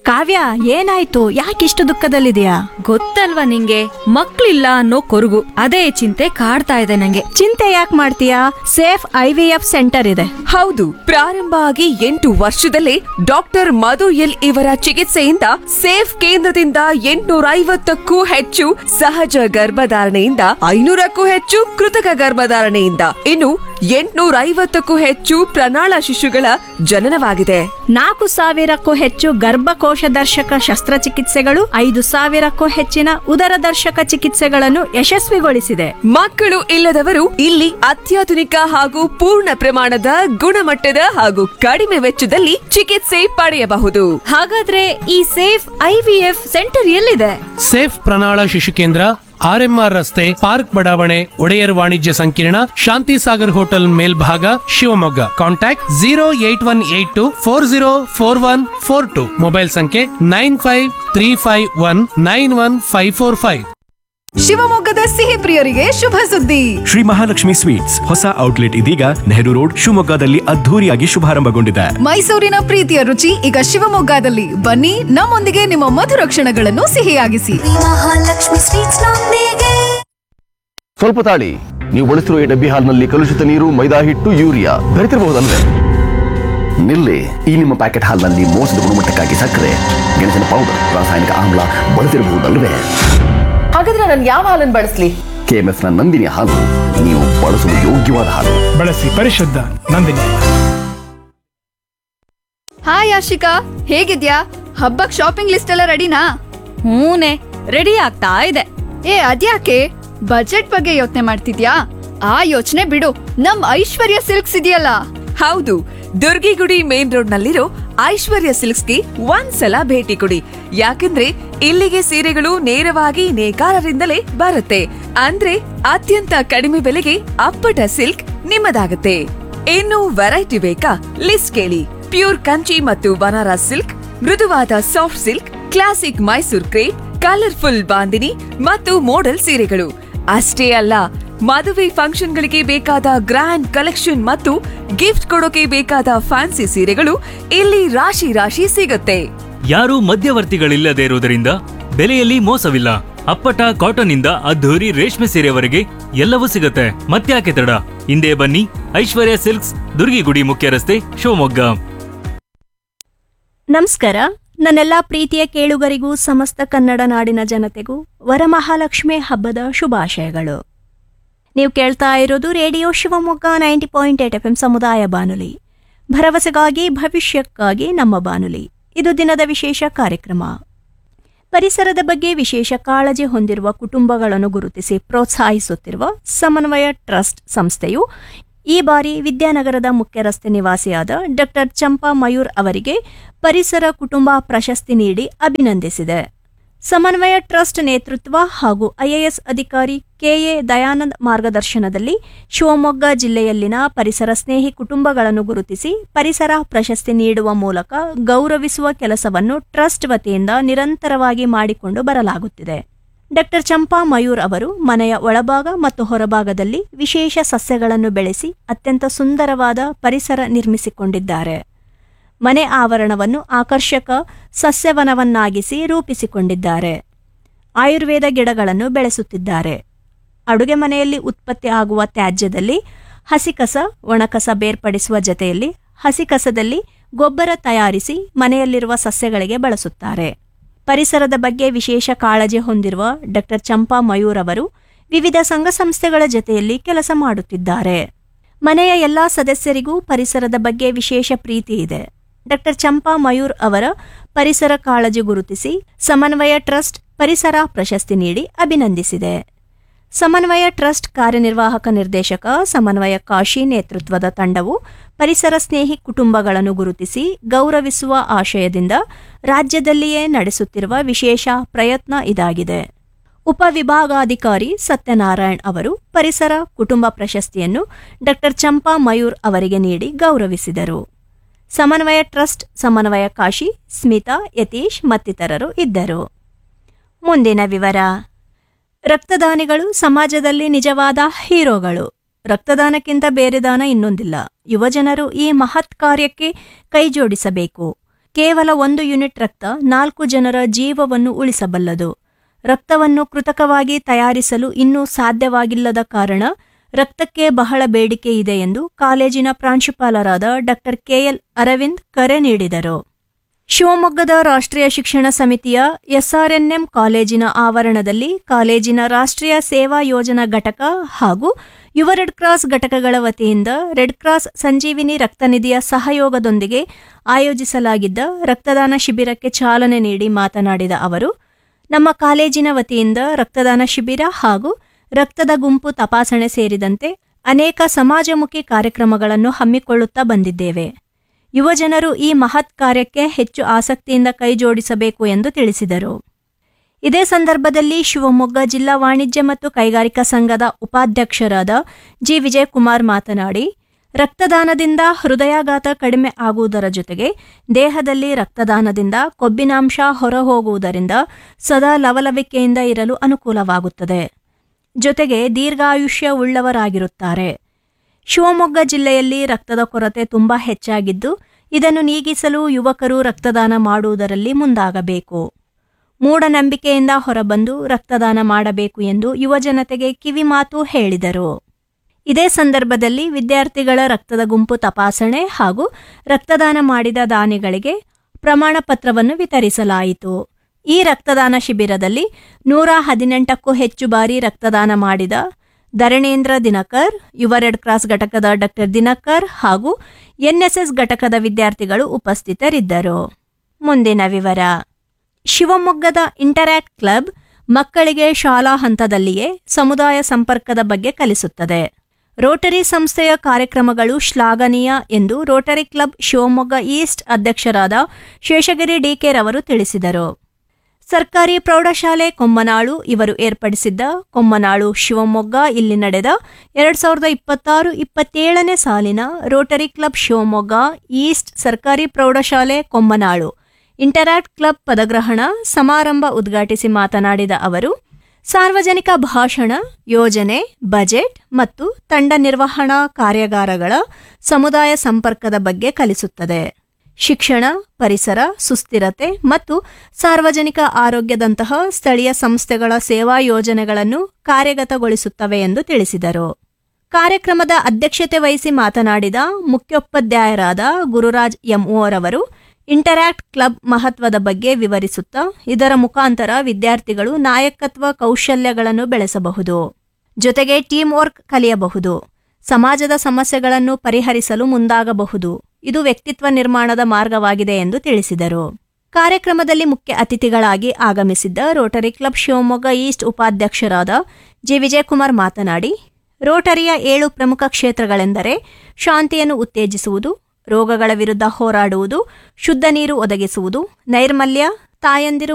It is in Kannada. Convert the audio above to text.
ಕಾವ್ಯ ಏನಾಯ್ತು ಯಾಕಿಷ್ಟು ದುಃಖದಲ್ಲಿದೆಯಾ ಗೊತ್ತಲ್ವಾ ನಿಂಗೆ ಮಕ್ಳಿಲ್ಲ ಅನ್ನೋ ಕೊರಗು ಅದೇ ಚಿಂತೆ ಕಾಡ್ತಾ ಇದೆ ನಂಗೆ ಚಿಂತೆ ಯಾಕೆ ಮಾಡ್ತೀಯಾ safe I V F centre ಇದೆ ಹೌದು ಪ್ರಾರಂಭ ಆಗಿ ಎಂಟು ವರ್ಷದಲ್ಲೇ ಡಾಕ್ಟರ್ ಮಧು ಎಲ್ ಇವರ ಚಿಕಿತ್ಸೆಯಿಂದ ಸೇಫ್ ಕೇಂದ್ರದಿಂದ ಎಂಟುನೂರ ಐವತ್ತಕ್ಕೂ ಹೆಚ್ಚು ಸಹಜ ಗರ್ಭಧಾರಣೆಯಿಂದ ಐನೂರಕ್ಕೂ ಹೆಚ್ಚು ಕೃತಕ ಗರ್ಭಧಾರಣೆಯಿಂದ ಇನ್ನು ಎಂಟುನೂರ ಐವತ್ತಕ್ಕೂ ಹೆಚ್ಚು ಪ್ರಣಾಳ ಶಿಶುಗಳ ಜನನವಾಗಿದೆ ನಾಲ್ಕು ಸಾವಿರಕ್ಕೂ ಹೆಚ್ಚು ಗರ್ಭಕೋಶ ದರ್ಶಕ ಶಸ್ತ್ರಚಿಕಿತ್ಸೆಗಳು ಐದು ಸಾವಿರಕ್ಕೂ ಹೆಚ್ಚಿನ ಉದರ ದರ್ಶಕ ಚಿಕಿತ್ಸೆಗಳನ್ನು ಯಶಸ್ವಿಗೊಳಿಸಿದೆ ಮಕ್ಕಳು ಇಲ್ಲದವರು ಇಲ್ಲಿ ಅತ್ಯಾಧುನಿಕ ಹಾಗೂ ಪೂರ್ಣ ಪ್ರಮಾಣದ ಗುಣಮಟ್ಟದ ಹಾಗೂ ಕಡಿಮೆ ವೆಚ್ಚದಲ್ಲಿ ಚಿಕಿತ್ಸೆ ಪಡೆಯಬಹುದು ಹಾಗಾದ್ರೆ ಈ safe I V F centre ಎಲ್ಲಿದೆ ಸೇಫ್ ಪ್ರಣಾಳ ಶಿಶು ಕೇಂದ್ರ ಆರ್ಎಂಆರ್ ರಸ್ತೆ ಪಾರ್ಕ್ ಬಡಾವಣೆ ಒಡೆಯರ್ ವಾಣಿಜ್ಯ ಸಂಕೀರ್ಣ ಶಾಂತಿ ಸಾಗರ್ ಹೋಟೆಲ್ ಮೇಲ್ಭಾಗ Shivamogga contact zero eight one eight two four zero four one four two mobile ಸಂಖ್ಯೆ nine five three five one nine one five four five ಶಿವಮೊಗ್ಗದ ಸಿಹಿ ಪ್ರಿಯರಿಗೆ ಶುಭ ಸುದ್ದಿ ಶ್ರೀ ಮಹಾಲಕ್ಷ್ಮಿ ಸ್ವೀಟ್ಸ್ ಹೊಸ ಔಟ್ಲೆಟ್ ಇದೀಗ ನೆಹರು ರೋಡ್ ಶಿವಮೊಗ್ಗದಲ್ಲಿ ಅದ್ಧೂರಿಯಾಗಿ ಶುಭಾರಂಭಗೊಂಡಿದೆ ಮೈಸೂರಿನ ಪ್ರೀತಿಯ ರುಚಿ ಈಗ ಶಿವಮೊಗ್ಗದಲ್ಲಿ ಬನ್ನಿ ನಮ್ಮೊಂದಿಗೆ ನಿಮ್ಮ ಮಧುರ ಕ್ಷಣಗಳನ್ನು ಸಿಹಿಯಾಗಿಸಿ ಮಹಾಲಕ್ಷ್ಮಿ ಸ್ವೀಟ್ಸ್ ನೊಂದಿಗೆ ಸ್ವಲ್ಪ ತಾಳಿ ನೀವು ಬಳಸಿರುವ ಈ ಡಬ್ಬಿ ಹಾಲ್ನಲ್ಲಿ ಕಲುಷಿತ ನೀರು ಮೈದಾ ಹಿಟ್ಟು ಯೂರಿಯಾ ಬೆರೆತಿರಬಹುದಲ್ವೇ ನಿಲ್ಲಿ ಈ ನಿಮ್ಮ ಪ್ಯಾಕೆಟ್ ಹಾಲ್ನಲ್ಲಿ ಮೋಸದ ಗುಣಮಟ್ಟಕ್ಕಾಗಿ ಸಕ್ಕರೆ ಗೆಣಸಿನ ಪೌಡರ್ ರಾಸಾಯನಿಕ ಆಮ್ಲ ಬಳಸಿರಬಹುದಲ್ವೇ ಹಾಗಾದ್ರೆ ನಾನು ಯಾವ ಹಾಲನ್ನು ಬಳಸಲಿ ಕೆಎಂಎಫ್ ನ ನಂದಿನಿ ಹಾಲು ನೀವು ಬಳಸಲು ಯೋಗ್ಯವಾದ ಹಾಲು ಬಳಸಿ ಪರಿಶುದ್ಧ ನಂದಿನಿ ಹಾಯ್ ಆಶಿಕಾ ಹೇಗಿದ್ಯಾ ಹಬ್ಬಕ್ ಶಾಪಿಂಗ್ ಲಿಸ್ಟ್ ಎಲ್ಲ ರೆಡಿನಾ ಹೂನೆ ರೆಡಿ ಆಗ್ತಾ ಇದೆ ಏ ಅದ್ಯಾಕೆ ಬಜೆಟ್ ಬಗ್ಗೆ ಯೋಚನೆ ಮಾಡ್ತಿದ್ಯಾ ಆ ಯೋಚನೆ ಬಿಡು ನಮ್ ಐಶ್ವರ್ಯ ಸಿಲ್ಕ್ಸ್ ಇದೆಯಲ್ಲ ಹೌದು ದುರ್ಗಿಗುಡಿ ಮೇನ್ ರೋಡ್ ನಲ್ಲಿರೋ ಐಶ್ವರ್ಯ ಸಿಲ್ಕ್ಸ್ಗೆ ಒಂದ್ಸಲ ಭೇಟಿ ಕೊಡಿ ಯಾಕಂದ್ರೆ ಇಲ್ಲಿಗೆ ಸೀರೆಗಳು ನೇರವಾಗಿ ನೇಕಾರರಿಂದಲೇ ಬರುತ್ತೆ ಅಂದ್ರೆ ಅತ್ಯಂತ ಕಡಿಮೆ ಬೆಲೆಗೆ ಅಪ್ಪಟ ಸಿಲ್ಕ್ ನಿಮ್ಮದಾಗುತ್ತೆ ಇನ್ನು ವೆರೈಟಿ ಬೇಕಾ ಲಿಸ್ಟ್ ಕೇಳಿ ಪ್ಯೂರ್ ಕಂಚಿ ಮತ್ತು ಬನಾರಸ್ ಸಿಲ್ಕ್ ಮೃದುವಾದ soft silk classic Mysore crepe colourful bandhani ಮತ್ತು ಮೋಡಲ್ ಸೀರೆಗಳು ಅಷ್ಟೇ ಅಲ್ಲ ಮದುವೆ ಫಂಕ್ಷನ್ಗಳಿಗೆ ಬೇಕಾದ ಗ್ರ್ಯಾಂಡ್ ಕಲೆಕ್ಷನ್ ಮತ್ತು ಗಿಫ್ಟ್ ಕೊಡೋಕೆ ಬೇಕಾದ ಫ್ಯಾನ್ಸಿ ಸೀರೆಗಳು ಇಲ್ಲಿ ರಾಶಿ ರಾಶಿ ಸಿಗುತ್ತೆ ಯಾರೂ ಮಧ್ಯವರ್ತಿಗಳಿಲ್ಲದೆ ಇರುವುದರಿಂದ ಬೆಲೆಯಲ್ಲಿ ಮೋಸವಿಲ್ಲ ಅಪ್ಪಟ ಕಾಟನ್ ಇಂದ ಅದ್ಧೂರಿ ರೇಷ್ಮೆ ಸೀರೆವರೆಗೆ ಎಲ್ಲವೂ ಸಿಗುತ್ತೆ ಮತ್ತ್ಯಾಕೆ ತಡ ಹಿಂದೆ ಬನ್ನಿ ಐಶ್ವರ್ಯ ಸಿಲ್ಕ್ಸ್ ದುರ್ಗಿಗುಡಿ ಮುಖ್ಯ ರಸ್ತೆ ಶಿವಮೊಗ್ಗ ನಮಸ್ಕಾರ ನನ್ನೆಲ್ಲ ಪ್ರೀತಿಯ ಕೇಳುಗರಿಗೂ ಸಮಸ್ತ ಕನ್ನಡ ನಾಡಿನ ಜನತೆಗೂ ವರಮಹಾಲಕ್ಷ್ಮಿ ಹಬ್ಬದ ಶುಭಾಶಯಗಳು ನೀವು ಕೇಳ್ತಾ ಇರೋದು radio Shivamogga ninety point eight F M ಸಮುದಾಯ ಬಾನುಲಿ ಭರವಸೆಗಾಗಿ ಭವಿಷ್ಯಕ್ಕಾಗಿ ನಮ್ಮ ಬಾನುಲಿ ಇದು ದಿನದ ವಿಶೇಷ ಕಾರ್ಯಕ್ರಮ ಪರಿಸರದ ಬಗ್ಗೆ ವಿಶೇಷ ಕಾಳಜಿ ಹೊಂದಿರುವ ಕುಟುಂಬಗಳನ್ನು ಗುರುತಿಸಿ ಪ್ರೋತ್ಸಾಹಿಸುತ್ತಿರುವ ಸಮನ್ವಯ ಟ್ರಸ್ಟ್ ಸಂಸ್ಥೆಯು ಈ ಬಾರಿ ವಿದ್ಯಾನಗರದ ಮುಖ್ಯ ರಸ್ತೆ ನಿವಾಸಿಯಾದ ಡಾಕ್ಟರ್ ಚಂಪಾ ಮಯೂರ್ ಅವರಿಗೆ ಪರಿಸರ ಕುಟುಂಬ ಪ್ರಶಸ್ತಿ ನೀಡಿ ಅಭಿನಂದಿಸಿದೆ ಸಮನ್ವಯ ಟ್ರಸ್ಟ್ ನೇತೃತ್ವ ಹಾಗೂ ಐಎಎಸ್ ಅಧಿಕಾರಿ ಕೆಎ ದಯಾನಂದ್ ಮಾರ್ಗದರ್ಶನದಲ್ಲಿ ಶಿವಮೊಗ್ಗ ಜಿಲ್ಲೆಯಲ್ಲಿನ ಪರಿಸರ ಸ್ನೇಹಿ ಕುಟುಂಬಗಳನ್ನು ಗುರುತಿಸಿ ಪರಿಸರ ಪ್ರಶಸ್ತಿ ನೀಡುವ ಮೂಲಕ ಗೌರವಿಸುವ ಕೆಲಸವನ್ನು ಟ್ರಸ್ಟ್ ವತಿಯಿಂದ ನಿರಂತರವಾಗಿ ಮಾಡಿಕೊಂಡು ಬರಲಾಗುತ್ತಿದೆ ಡಾಕ್ಟರ್ ಚಂಪಾ ಮಯೂರ್ ಅವರು ಮನೆಯ ಒಳಭಾಗ ಮತ್ತು ಹೊರಭಾಗದಲ್ಲಿ ವಿಶೇಷ ಸಸ್ಯಗಳನ್ನು ಬೆಳೆಸಿ ಅತ್ಯಂತ ಸುಂದರವಾದ ಪರಿಸರ ನಿರ್ಮಿಸಿಕೊಂಡಿದ್ದಾರೆ ಮನೆ ಆವರಣವನ್ನು ಆಕರ್ಷಕ ಸಸ್ಯವನವನ್ನಾಗಿಸಿ ರೂಪಿಸಿಕೊಂಡಿದ್ದಾರೆ ಆಯುರ್ವೇದ ಗಿಡಗಳನ್ನು ಬೆಳೆಸುತ್ತಿದ್ದಾರೆ ಅಡುಗೆ ಮನೆಯಲ್ಲಿ ಉತ್ಪತ್ತಿ ಆಗುವ ತ್ಯಾಜ್ಯದಲ್ಲಿ ಹಸಿಕಸ ಒಣಕಸ ಬೇರ್ಪಡಿಸುವ ಜತೆಯಲ್ಲಿ ಹಸಿಕಸದಲ್ಲಿ ಗೊಬ್ಬರ ತಯಾರಿಸಿ ಮನೆಯಲ್ಲಿರುವ ಸಸ್ಯಗಳಿಗೆ ಬಳಸುತ್ತಾರೆ ಪರಿಸರದ ಬಗ್ಗೆ ವಿಶೇಷ ಕಾಳಜಿ ಹೊಂದಿರುವ ಡಾಕ್ಟರ್ ಚಂಪಾ ಮಯೂರ್ ಅವರು ವಿವಿಧ ಸಂಘ ಸಂಸ್ಥೆಗಳ ಜತೆಯಲ್ಲಿ ಕೆಲಸ ಮಾಡುತ್ತಿದ್ದಾರೆ ಮನೆಯ ಎಲ್ಲಾ ಸದಸ್ಯರಿಗೂ ಪರಿಸರದ ಬಗ್ಗೆ ವಿಶೇಷ ಪ್ರೀತಿ ಇದೆ ಡಾಕ್ಟರ್ ಚಂಪಾ ಮಯೂರ್ ಅವರ ಪರಿಸರ ಕಾಳಜಿ ಗುರುತಿಸಿ ಸಮನ್ವಯ ಟ್ರಸ್ಟ್ ಪರಿಸರ ಪ್ರಶಸ್ತಿ ನೀಡಿ ಅಭಿನಂದಿಸಿದೆ ಸಮನ್ವಯ ಟ್ರಸ್ಟ್ ಕಾರ್ಯನಿರ್ವಾಹಕ ನಿರ್ದೇಶಕ ಸಮನ್ವಯ ಕಾಶಿ ನೇತೃತ್ವದ ತಂಡವು ಪರಿಸರ ಸ್ನೇಹಿ ಕುಟುಂಬಗಳನ್ನು ಗುರುತಿಸಿ ಗೌರವಿಸುವ ಆಶಯದಿಂದ ರಾಜ್ಯದಲ್ಲಿಯೇ ನಡೆಸುತ್ತಿರುವ ವಿಶೇಷ ಪ್ರಯತ್ನ ಇದಾಗಿದೆ ಉಪವಿಭಾಗಾಧಿಕಾರಿ ಸತ್ಯನಾರಾಯಣ್ ಅವರು ಪರಿಸರ ಕುಟುಂಬ ಪ್ರಶಸ್ತಿಯನ್ನು ಡಾಕ್ಟರ್ ಚಂಪಾ ಮಯೂರ್ ಅವರಿಗೆ ನೀಡಿ ಗೌರವಿಸಿದರು ಸಮನ್ವಯ ಟ್ರಸ್ಟ್ ಸಮನ್ವಯ ಕಾಶಿ ಸ್ಮಿತಾ ಯತೀಶ್ ಮತ್ತಿತರರು ಇದ್ದರು ಮುಂದಿನ ವಿವರ ರಕ್ತದಾನಿಗಳು ಸಮಾಜದಲ್ಲಿ ನಿಜವಾದ ಹೀರೋಗಳು ರಕ್ತದಾನಕ್ಕಿಂತ ಬೇರೆ ದಾನ ಇನ್ನೊಂದಿಲ್ಲ ಯುವಜನರು ಈ ಮಹತ್ ಕಾರ್ಯಕ್ಕೆ ಕೈಜೋಡಿಸಬೇಕು ಕೇವಲ ಒಂದು ಯೂನಿಟ್ ರಕ್ತ ನಾಲ್ಕು ಜನರ ಜೀವವನ್ನು ಉಳಿಸಬಲ್ಲದು ರಕ್ತವನ್ನು ಕೃತಕವಾಗಿ ತಯಾರಿಸಲು ಇನ್ನೂ ಸಾಧ್ಯವಾಗಿಲ್ಲದ ಕಾರಣ ರಕ್ತಕ್ಕೆ ಬಹಳ ಬೇಡಿಕೆ ಇದೆ ಎಂದು ಕಾಲೇಜಿನ ಪ್ರಾಂಶುಪಾಲರಾದ ಡಾಕ್ಟರ್ ಕೆಎಲ್ ಅರವಿಂದ್ ಕರೆ ನೀಡಿದರು ಶಿವಮೊಗ್ಗದ ರಾಷ್ಟ್ರೀಯ ಶಿಕ್ಷಣ ಸಮಿತಿಯ ಎಸ್ಆರ್ಎನ್ಎಂ ಕಾಲೇಜಿನ ಆವರಣದಲ್ಲಿ ಕಾಲೇಜಿನ ರಾಷ್ಟ್ರೀಯ ಸೇವಾ ಯೋಜನಾ ಘಟಕ ಹಾಗೂ ಯುವ ರೆಡ್ ಕ್ರಾಸ್ ಘಟಕಗಳ ವತಿಯಿಂದ ರೆಡ್ ಕ್ರಾಸ್ ಸಂಜೀವಿನಿ ರಕ್ತನಿಧಿಯ ಸಹಯೋಗದೊಂದಿಗೆ ಆಯೋಜಿಸಲಾಗಿದ್ದ ರಕ್ತದಾನ ಶಿಬಿರಕ್ಕೆ ಚಾಲನೆ ನೀಡಿ ಮಾತನಾಡಿದ ಅವರು ನಮ್ಮ ಕಾಲೇಜಿನ ವತಿಯಿಂದ ರಕ್ತದಾನ ಶಿಬಿರ ಹಾಗೂ ರಕ್ತದ ಗುಂಪು ತಪಾಸಣೆ ಸೇರಿದಂತೆ ಅನೇಕ ಸಮಾಜಮುಖಿ ಕಾರ್ಯಕ್ರಮಗಳನ್ನು ಹಮ್ಮಿಕೊಳ್ಳುತ್ತಾ ಬಂದಿದ್ದೇವೆ ಯುವಜನರು ಈ ಮಹತ್ ಕಾರ್ಯಕ್ಕೆ ಹೆಚ್ಚು ಆಸಕ್ತಿಯಿಂದ ಕೈಜೋಡಿಸಬೇಕು ಎಂದು ತಿಳಿಸಿದರು ಇದೇ ಸಂದರ್ಭದಲ್ಲಿ ಶಿವಮೊಗ್ಗ ಜಿಲ್ಲಾ ವಾಣಿಜ್ಯ ಮತ್ತು ಕೈಗಾರಿಕಾ ಸಂಘದ ಉಪಾಧ್ಯಕ್ಷರಾದ ಜಿ ವಿಜಯಕುಮಾರ್ ಮಾತನಾಡಿ ರಕ್ತದಾನದಿಂದ ಹೃದಯಾಘಾತ ಕಡಿಮೆ ಆಗುವುದರ ಜೊತೆಗೆ ದೇಹದಲ್ಲಿ ರಕ್ತದಾನದಿಂದ ಕೊಬ್ಬಿನಾಂಶ ಹೊರಹೋಗುವುದರಿಂದ ಸದಾ ಲವಲವಿಕೆಯಿಂದ ಇರಲು ಅನುಕೂಲವಾಗುತ್ತದೆ ಜೊತೆಗೆ ದೀರ್ಘಾಯುಷ್ಯ ಉಳ್ಳವರಾಗಿರುತ್ತಾರೆ ಶಿವಮೊಗ್ಗ ಜಿಲ್ಲೆಯಲ್ಲಿ ರಕ್ತದ ಕೊರತೆ ತುಂಬಾ ಹೆಚ್ಚಾಗಿದ್ದು ಇದನ್ನು ನೀಗಿಸಲು ಯುವಕರು ರಕ್ತದಾನ ಮಾಡುವುದರಲ್ಲಿ ಮುಂದಾಗಬೇಕು ಮೂಢನಂಬಿಕೆಯಿಂದ ಹೊರಬಂದು ರಕ್ತದಾನ ಮಾಡಬೇಕು ಎಂದು ಯುವಜನತೆಗೆ ಕಿವಿಮಾತು ಹೇಳಿದರು ಇದೇ ಸಂದರ್ಭದಲ್ಲಿ ವಿದ್ಯಾರ್ಥಿಗಳ ರಕ್ತದ ಗುಂಪು ತಪಾಸಣೆ ಹಾಗೂ ರಕ್ತದಾನ ಮಾಡಿದ ದಾನಿಗಳಿಗೆ ಪ್ರಮಾಣ ಪತ್ರವನ್ನು ವಿತರಿಸಲಾಯಿತು ಈ ರಕ್ತದಾನ ಶಿಬಿರದಲ್ಲಿ ನೂರ ಹದಿನೆಂಟಕ್ಕೂ ಹೆಚ್ಚು ಬಾರಿ ರಕ್ತದಾನ ಮಾಡಿದ ಧರಣೇಂದ್ರ ದಿನಕರ್ ಯುವ ರೆಡ್ ಕ್ರಾಸ್ ಘಟಕದ ಡಾಕ್ಟರ್ ದಿನಕರ್ ಹಾಗೂ ಎನ್ಎಸ್ಎಸ್ ಘಟಕದ ವಿದ್ಯಾರ್ಥಿಗಳು ಉಪಸ್ಥಿತರಿದ್ದರು ಮುಂದಿನ ವಿವರ ಶಿವಮೊಗ್ಗದ ಇಂಟರ್ಯಾಕ್ಟ್ ಕ್ಲಬ್ ಮಕ್ಕಳಿಗೆ ಶಾಲಾ ಹಂತದಲ್ಲಿಯೇ ಸಮುದಾಯ ಸಂಪರ್ಕದ ಬಗ್ಗೆ ಕಲಿಸುತ್ತದೆ ರೋಟರಿ ಸಂಸ್ಥೆಯ ಕಾರ್ಯಕ್ರಮಗಳು ಶ್ಲಾಘನೀಯ ಎಂದು ರೋಟರಿ ಕ್ಲಬ್ ಶಿವಮೊಗ್ಗ ಈಸ್ಟ್ ಅಧ್ಯಕ್ಷರಾದ ಶೇಷಗಿರಿ ಡಿಕೆ ರವರು ತಿಳಿಸಿದರು ಸರ್ಕಾರಿ ಪ್ರೌಢಶಾಲೆ ಕೊಮ್ಮನಾಳು ಇವರು ಏರ್ಪಡಿಸಿದ್ದ ಕೊಮ್ಮನಾಳು ಶಿವಮೊಗ್ಗ ಇಲ್ಲಿ ನಡೆದ ಎರಡ್ ಸಾವಿರದ ಇಪ್ಪತ್ತಾರು ಇಪ್ಪತ್ತೇಳನೇ ಸಾಲಿನ ರೋಟರಿ ಕ್ಲಬ್ ಶಿವಮೊಗ್ಗ ಈಸ್ಟ್ ಸರ್ಕಾರಿ ಪ್ರೌಢಶಾಲೆ ಕೊಮ್ಮನಾಳು ಇಂಟರಾಕ್ಟ್ ಕ್ಲಬ್ ಪದಗ್ರಹಣ ಸಮಾರಂಭ ಉದ್ಘಾಟಿಸಿ ಮಾತನಾಡಿದ ಅವರು ಸಾರ್ವಜನಿಕ ಭಾಷಣ ಯೋಜನೆ ಬಜೆಟ್ ಮತ್ತು ತಂಡ ನಿರ್ವಹಣಾ ಕಾರ್ಯಾಗಾರಗಳ ಸಮುದಾಯ ಸಂಪರ್ಕದ ಬಗ್ಗೆ ಕಲಿಸುತ್ತದೆ ಶಿಕ್ಷಣ ಪರಿಸರ ಸುಸ್ಥಿರತೆ ಮತ್ತು ಸಾರ್ವಜನಿಕ ಆರೋಗ್ಯದಂತಹ ಸ್ಥಳೀಯ ಸಂಸ್ಥೆಗಳ ಸೇವಾ ಯೋಜನೆಗಳನ್ನು ಕಾರ್ಯಗತಗೊಳಿಸುತ್ತವೆ ಎಂದು ತಿಳಿಸಿದರು ಕಾರ್ಯಕ್ರಮದ ಅಧ್ಯಕ್ಷತೆ ವಹಿಸಿ ಮಾತನಾಡಿದ ಮುಖ್ಯೋಪಾಧ್ಯಾಯರಾದ ಗುರುರಾಜ್ ಎಂಒರವರು ಇಂಟರಾಕ್ಟ್ ಕ್ಲಬ್ ಮಹತ್ವದ ಬಗ್ಗೆ ವಿವರಿಸುತ್ತಾ ಇದರ ಮುಖಾಂತರ ವಿದ್ಯಾರ್ಥಿಗಳು ನಾಯಕತ್ವ ಕೌಶಲ್ಯಗಳನ್ನು ಬೆಳೆಸಬಹುದು ಜೊತೆಗೆ ಟೀಮ್ ವರ್ಕ್ ಕಲಿಯಬಹುದು ಸಮಾಜದ ಸಮಸ್ಯೆಗಳನ್ನು ಪರಿಹರಿಸಲು ಮುಂದಾಗಬಹುದು ಇದು ವ್ಯಕ್ತಿತ್ವ ನಿರ್ಮಾಣದ ಮಾರ್ಗವಾಗಿದೆ ಎಂದು ತಿಳಿಸಿದರು ಕಾರ್ಯಕ್ರಮದಲ್ಲಿ ಮುಖ್ಯ ಅತಿಥಿಗಳಾಗಿ ಆಗಮಿಸಿದ್ದ ರೋಟರಿ ಕ್ಲಬ್ ಶಿವಮೊಗ್ಗ ಈಸ್ಟ್ ಉಪಾಧ್ಯಕ್ಷರಾದ ಜಿ ವಿಜಯಕುಮಾರ್ ಮಾತನಾಡಿ ರೋಟರಿಯ ಏಳು ಪ್ರಮುಖ ಕ್ಷೇತ್ರಗಳೆಂದರೆ ಶಾಂತಿಯನ್ನು ಉತ್ತೇಜಿಸುವುದು ರೋಗಗಳ ವಿರುದ್ಧ ಹೋರಾಡುವುದು ಶುದ್ಧ ನೀರು ಒದಗಿಸುವುದು ನೈರ್ಮಲ್ಯ ತಾಯಂದಿರು